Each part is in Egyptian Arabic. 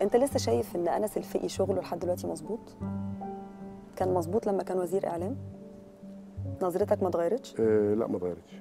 انت لسه شايف ان انس الفقي شغله لحد دلوقتي مظبوط كان مظبوط لما كان وزير اعلام نظرتك ما اتغيرتش آه لا ما اتغيرتش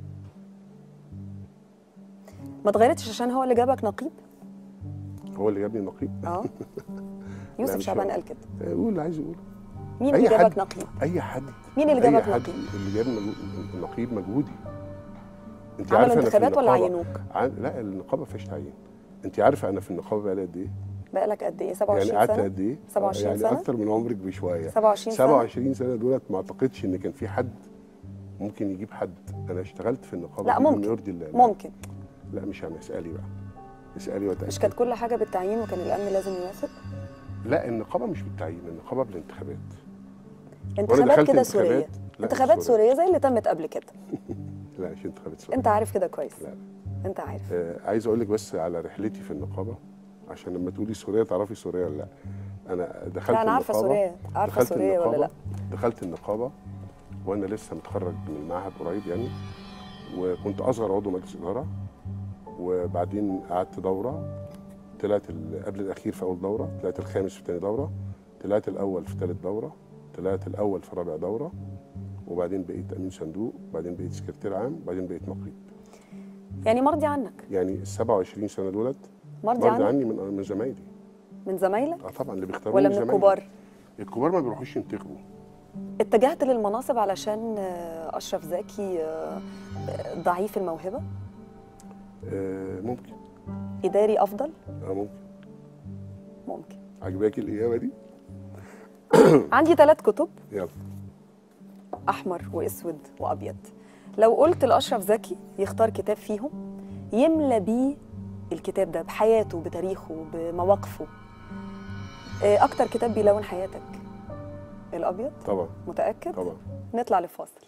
ما اتغيرتش عشان هو اللي جابك نقيب هو اللي جابني نقيب اه يوسف مش شعبان هو. قال كده آه، قول اللي عايز يقوله مين أي اللي جابك حد. نقيب اي حد مين اللي أي جابك حد نقيب اللي جاب مجهو- نقيب مجهودي انت عملوا عارفه انا في انتخابات ولا النقابة- عينوك عن... لا النقابه ما فيهاش تعيين انت عارفه انا في النقابه بقالي قد ايه بقالك قد ايه يعني 27 قعدت سنه قد ايه 27 يعني سنة؟ اكتر من عمرك بشويه 27 سنه 27 سنه دولت ما اعتقدش ان كان في حد ممكن يجيب حد انا اشتغلت في النقابه لا بما ممكن. يرضي الله ممكن لا مش انا اسالي بقى اسالي وتأكد مش كانت كل حاجه بالتعيين وكان الامن لازم يوافق لا النقابه مش بالتعيين النقابه بالانتخابات انتخابات دخلت كده انتخابات- سوريه لا، انتخابات مش سورية. سوريه زي اللي تمت قبل كده لا مش انتخابات سورية. انت عارف كده كويس لا. انت عارف آه عايز اقول لك بس على رحلتي في النقابه عشان لما تقولي سوريا تعرفي سوريا ولا لا انا دخلت لا انا عارفه النقابة سوريا عارفه دخلت سوريا ولا لا النقابة- دخلت النقابه وانا لسه متخرج من المعهد قريب يعني وكنت اصغر عضو مجلس اداره وبعدين قعدت دوره طلعت ال- قبل الاخير في اول دوره طلعت الخامس في ثاني دوره طلعت الاول في ثالث دوره طلعت الاول في رابع دوره وبعدين بقيت امين صندوق وبعدين بقيت سكرتير عام وبعدين بقيت نقيب يعني مرضي عنك يعني ال 27 سنه دولت مرضي مرضي عنك عني من من زمايلي من زمايلك اه طبعا اللي بيختاروني ولا من زمايلي. الكبار الكبار ما بيروحوش ينتخبوا اتجهت للمناصب علشان آه، اشرف زكي آه، آه، ضعيف الموهبه آه ممكن اداري افضل اه ممكن ممكن عجباكي الاجابه دي عندي ثلاث كتب يلا احمر واسود وابيض لو قلت لاشرف زكي يختار كتاب فيهم يملى بيه الكتاب ده بحياته بتاريخه بمواقفه آه، اكتر كتاب بيلون حياتك الابيض طبعا متاكد طبعا نطلع لفاصل